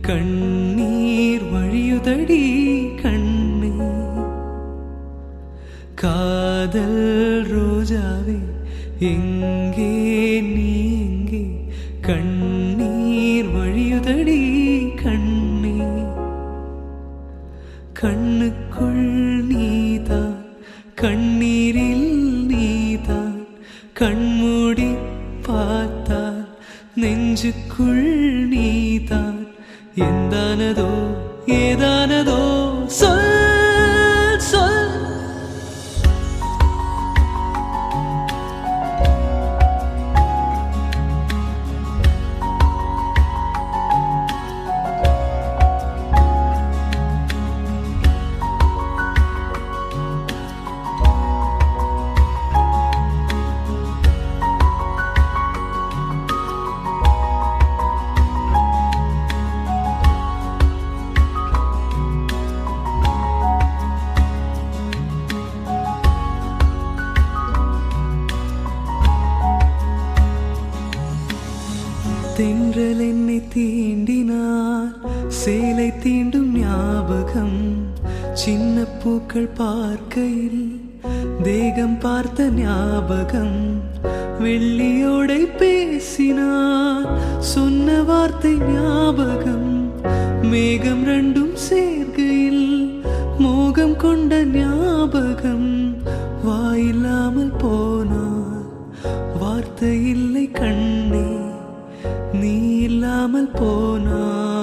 கண்ணீர் வழியுதடி கண்ணே காதல் ரோஜாவே எங்கே நீ எங்கே கண்ணீர் வழியுதடி கண்ணே கண்ணுக்குள் நீதான் கண்ணீரில் நீதான் கண்மூடி பார்த்தால் நெஞ்சுக்குள் நீதான் எந்தானதோ ஏதானதோ சொல் சொல் தென்றல் என்னை தீண்டினார் சேலை தீண்டும் ஞாபகம் சின்ன பூக்கள் பார்க்கையில் தேகம் பார்த்த ஞாபகம் வெள்ளியோடை பேசினார் சொன்ன வார்த்தை ஞாபகம் மேகம் ரெண்டும் சேர்க்கையில் மோகம் கொண்ட ஞாபகம் வாயில்லாமல் போனார் வார்த்தை இல்லை கண்ணே நீ இல்லாமல் போனா